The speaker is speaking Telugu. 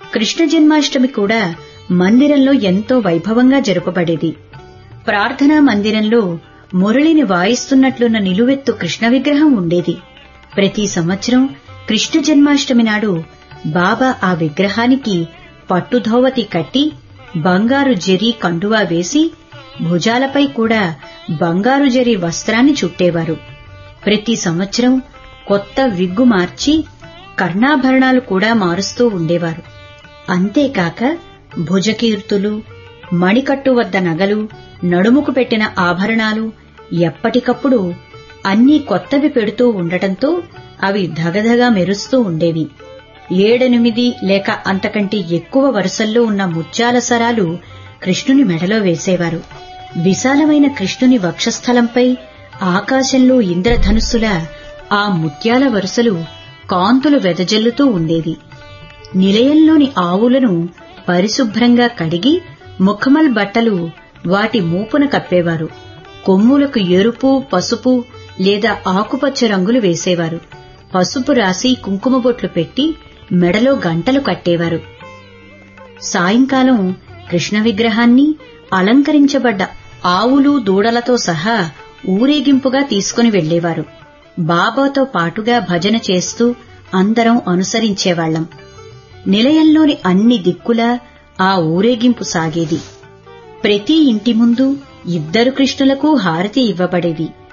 కృష్ణ జన్మాష్టమి కూడా మందిరంలో ఎంతో వైభవంగా జరుపబడేది ప్రార్థనా మందిరంలో మురళిని వాయిస్తున్నట్లున్న నిలువెత్తు కృష్ణ విగ్రహం ఉండేది ప్రతి సంవత్సరం కృష్ణ జన్మాష్టమి నాడు బాబా ఆ విగ్రహానికి పట్టుధోవతి కట్టి బంగారు జరీ కండువా వేసి భుజాలపై కూడా బంగారు జరీ వస్త్రాన్ని చుట్టేవారు ప్రతి సంవత్సరం కొత్త విగ్గు మార్చి కర్ణాభరణాలు కూడా మారుస్తూ ఉండేవారు అంతేకాక భుజకీర్తులు మణికట్టు వద్ద నగలు నడుముకు పెట్టిన ఆభరణాలు ఎప్పటికప్పుడు అన్నీ కొత్తవి పెడుతూ ఉండటంతో అవి ధగధగా మెరుస్తూ ఉండేవి ఏడెనిమిది లేక అంతకంటే ఎక్కువ వరుసల్లో ఉన్న ముత్యాల సరాలు కృష్ణుని మెడలో వేసేవారు విశాలమైన కృష్ణుని వక్షస్థలంపై ఆకాశంలో ఇంద్రధనుస్సుల ఆ ముత్యాల వరుసలు కాంతులు వెదజల్లుతూ ఉండేది నిలయంలోని ఆవులను పరిశుభ్రంగా కడిగి ముఖమల్ బట్టలు వాటి మూపున కప్పేవారు కొమ్ములకు ఎరుపు పసుపు లేదా ఆకుపచ్చ రంగులు వేసేవారు పసుపు రాసి కుంకుమ బొట్లు పెట్టి మెడలో గంటలు కట్టేవారు సాయంకాలం కృష్ణ విగ్రహాన్ని అలంకరించబడ్డ ఆవులు దూడలతో సహా ఊరేగింపుగా తీసుకుని వెళ్లేవారు బాబాతో పాటుగా భజన చేస్తూ అందరం అనుసరించేవాళ్లం నిలయంలోని అన్ని దిక్కులా ఆ ఊరేగింపు సాగేది ప్రతి ఇంటి ముందు ఇద్దరు కృష్ణులకు హారతి ఇవ్వబడేది